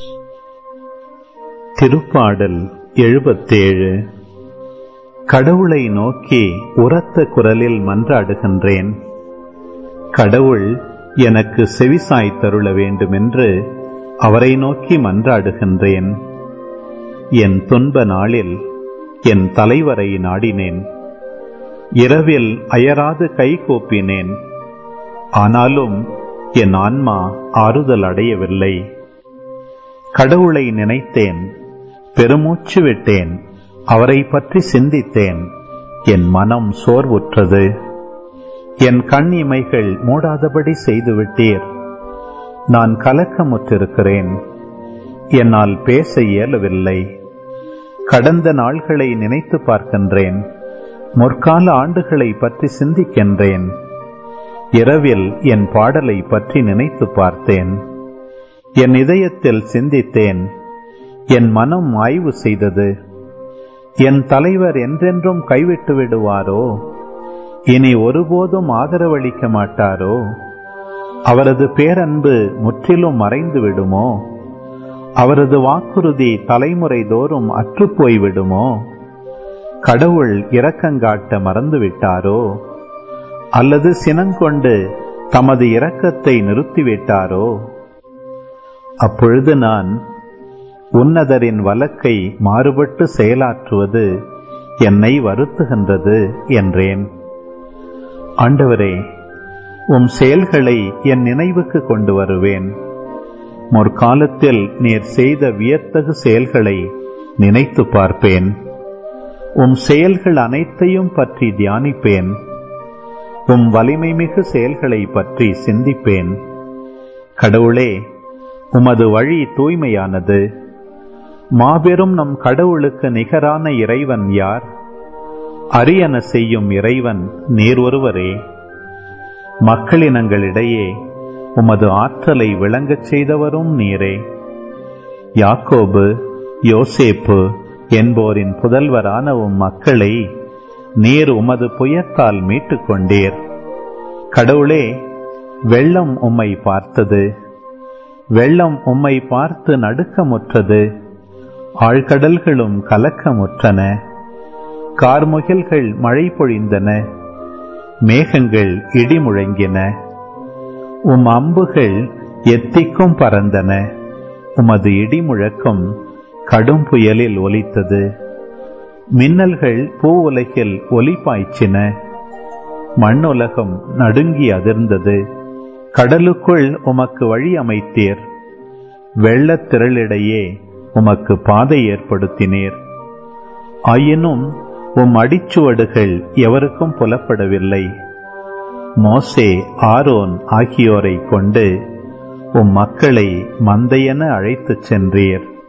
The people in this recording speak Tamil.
திருப்பாடல் எழுபத்தேழு கடவுளை நோக்கி உரத்த குரலில் மன்றாடுகின்றேன் கடவுள் எனக்கு செவிசாய் தருள வேண்டுமென்று அவரை நோக்கி மன்றாடுகின்றேன் என் துன்ப நாளில் என் தலைவரை நாடினேன் இரவில் அயராது கைகூப்பினேன் ஆனாலும் என் ஆன்மா ஆறுதல் அடையவில்லை கடவுளை நினைத்தேன் பெருமூச்சு விட்டேன் அவரை பற்றி சிந்தித்தேன் என் மனம் சோர்வுற்றது என் கண் இமைகள் மூடாதபடி செய்துவிட்டீர் நான் கலக்கமுற்றிருக்கிறேன் என்னால் பேச இயலவில்லை கடந்த நாள்களை நினைத்து பார்க்கின்றேன் முற்கால ஆண்டுகளை பற்றி சிந்திக்கின்றேன் இரவில் என் பாடலை பற்றி நினைத்து பார்த்தேன் என் இதயத்தில் சிந்தித்தேன் என் மனம் ஆய்வு செய்தது என் தலைவர் என்றென்றும் கைவிட்டு விடுவாரோ இனி ஒருபோதும் ஆதரவளிக்க மாட்டாரோ அவரது பேரன்பு முற்றிலும் மறைந்து விடுமோ அவரது வாக்குறுதி தலைமுறை தோறும் அற்றுப்போய் விடுமோ கடவுள் இரக்கங்காட்ட மறந்துவிட்டாரோ அல்லது சினங்கொண்டு தமது இரக்கத்தை நிறுத்திவிட்டாரோ அப்பொழுது நான் உன்னதரின் வழக்கை மாறுபட்டு செயலாற்றுவது என்னை வருத்துகின்றது என்றேன் ஆண்டவரே உம் செயல்களை என் நினைவுக்கு கொண்டு வருவேன் முற்காலத்தில் நீர் செய்த வியத்தகு செயல்களை நினைத்து பார்ப்பேன் உம் செயல்கள் அனைத்தையும் பற்றி தியானிப்பேன் உம் வலிமை மிகு செயல்களை பற்றி சிந்திப்பேன் கடவுளே உமது வழி தூய்மையானது மாபெரும் நம் கடவுளுக்கு நிகரான இறைவன் யார் அரியன செய்யும் இறைவன் நீர் ஒருவரே மக்களினங்களிடையே உமது ஆற்றலை விளங்கச் செய்தவரும் நீரே யாக்கோபு யோசேப்பு என்போரின் புதல்வரான உம் மக்களை நீர் உமது புயத்தால் மீட்டுக் கொண்டீர் கடவுளே வெள்ளம் உம்மை பார்த்தது வெள்ளம் உம்மை பார்த்து நடுக்கமுற்றது ஆழ்கடல்களும் கலக்கமுற்றன கார்முகில்கள் மழை பொழிந்தன மேகங்கள் இடி முழங்கின உம் அம்புகள் எத்திக்கும் பறந்தன உமது இடி முழக்கம் கடும் புயலில் ஒலித்தது மின்னல்கள் பூ உலகில் ஒலி பாய்ச்சின மண்ணுலகம் நடுங்கி அதிர்ந்தது கடலுக்குள் உமக்கு வழி அமைத்தீர் வெள்ளத் திரளிடையே உமக்கு பாதை ஏற்படுத்தினீர் ஆயினும் உம் அடிச்சுவடுகள் எவருக்கும் புலப்படவில்லை மோசே ஆரோன் ஆகியோரை கொண்டு உம் மக்களை மந்தையென அழைத்துச் சென்றீர்